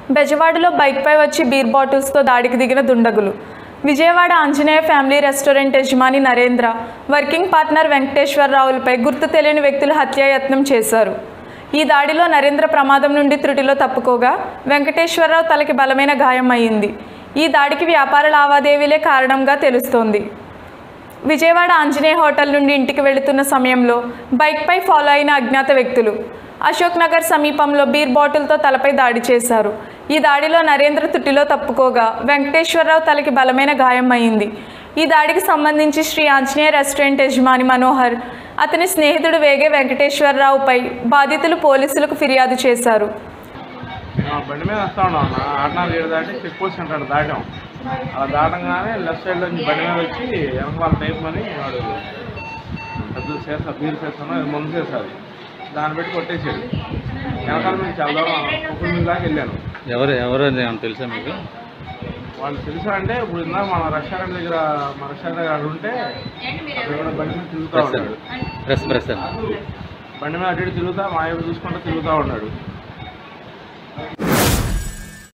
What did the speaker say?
బెజవాడలో బైక్పై వచ్చి బీర్ బాటిల్స్తో దాడికి దిగిన దుండగులు విజయవాడ ఆంజనేయ ఫ్యామిలీ రెస్టారెంట్ యజమాని నరేంద్ర వర్కింగ్ పార్ట్నర్ వెంకటేశ్వరరావులపై గుర్తు తెలియని వ్యక్తులు హత్యాయత్నం చేశారు ఈ దాడిలో నరేంద్ర ప్రమాదం నుండి త్రుటిలో తప్పుకోగా వెంకటేశ్వరరావు తలకి బలమైన గాయం అయింది ఈ దాడికి వ్యాపార లావాదేవీలే కారణంగా తెలుస్తోంది విజయవాడ ఆంజనేయ హోటల్ నుండి ఇంటికి వెళుతున్న సమయంలో బైక్పై ఫాలో అయిన అజ్ఞాత వ్యక్తులు అశోక్ నగర్ సమీపంలో బీర్ బాటిల్తో తలపై దాడి చేశారు ఈ దాడిలో నరేంద్ర తుట్టిలో తప్పుకోగా వెంకటేశ్వరరావు తలకి బలమైన గాయం అయింది ఈ దాడికి సంబంధించి శ్రీ ఆంజనేయ రెస్టారెంట్ యజమాని మనోహర్ అతని స్నేహితుడు వేగే వెంకటేశ్వరరావుపై బాధితులు పోలీసులకు ఫిర్యాదు చేశారు ఆ బండి మీద వస్తా ఉన్నాం అన్న ఆటనాలు ఏడు దాటి చెక్ పోస్ట్ అంటాడు దాటాం అలా దాటంగానే లెఫ్ట్ సైడ్ నుంచి బండి మీద వచ్చి వెనకాల టైప్ అని వాడు పెద్ద చేస్తా బీర్ చేస్తాను అది ముందు చేస్తుంది దాన్ని పెట్టి కొట్టేసాడు వెనకాల మీద చాలా దూరం కుక్కల మీద దాకా వెళ్ళాను ఎవరు ఎవరు అని ఏమన్నా తెలుసా మీకు వాళ్ళు తెలుసా అంటే ఇప్పుడు ఇందాక మన రెస్టారెంట్ దగ్గర మన రెస్టారెంట్ దగ్గర ఉంటే అక్కడ కూడా బండి మీద తిరుగుతూ ప్రెస్ ఉన్నాడు ప్రెస్ ప్రెస్ బండి మీద అటు ఇటు తిరుగుతా మా వైపు చూసుకుంటూ తిరుగుతూ ఉన్నాడు